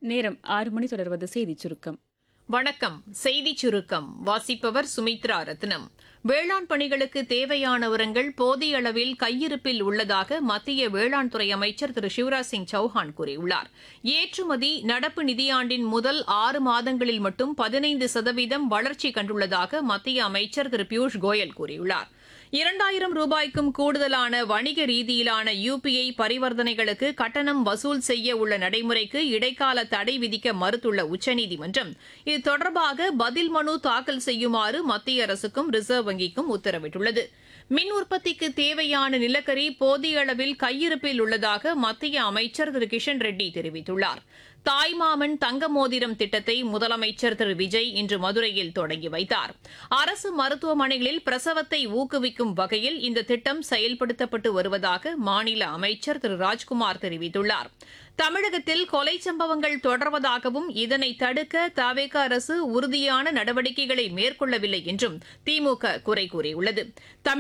நேரம் ஆறு மணி தொடர்வது செய்திச் சுருக்கம் வணக்கம் செய்திச் சுருக்கம் வாசிப்பவர் சுமித்ரா ரத்னம் வேளாண் பணிகளுக்கு தேவையான உரங்கள் போதிய அளவில் கையிருப்பில் உள்ளதாக மத்திய வேளாண் துறை அமைச்சர் திரு சிவராஜ் சிங் சௌஹான் கூறியுள்ளார் ஏற்றுமதி நடப்பு நிதியாண்டின் முதல் ஆறு மாதங்களில் மட்டும் பதினைந்து சதவீதம் வளர்ச்சி கண்டுள்ளதாக மத்திய அமைச்சர் திரு பியூஷ் கோயல் கூறியுள்ளார் இரண்டாயிரம் ரூபாய்க்கும் கூடுதலான வணிக ரீதியிலான யுபிஐ பரிவர்த்தனைகளுக்கு கட்டணம் வசூல் செய்ய உள்ள நடைமுறைக்கு இடைக்கால தடை விதிக்க மறுத்துள்ள உச்சநீதிமன்றம் இது தொடர்பாக பதில் மனு தாக்கல் செய்யுமாறு மத்திய அரசுக்கும் ரிசர்வ் வங்கிக்கும் உத்தரவிட்டுள்ளது மின் உற்பத்திக்கு தேவையான நிலக்கரி போதிய அளவில் கையிருப்பில் உள்ளதாக மத்திய அமைச்சர் திரு கிஷன் ரெட்டி தெரிவித்துள்ளார் தாய்மாமன் தங்க மோதிரம் திட்டத்தை முதலமைச்சர் திரு விஜய் இன்று மதுரையில் தொடங்கி வைத்தார் அரசு மருத்துவமனைகளில் பிரசவத்தை ஊக்குவிக்கும் வகையில் இந்த திட்டம் செயல்படுத்தப்பட்டு வருவதாக மாநில அமைச்சர் திரு ராஜ்குமார் தெரிவித்துள்ளார் தமிழகத்தில் கொலை சம்பவங்கள் தொடர்வதாகவும் இதனை தடுக்க தவேக அரசு உறுதியான நடவடிக்கைகளை மேற்கொள்ளவில்லை என்றும் திமுக குறை கூறியுள்ளது தமிழ்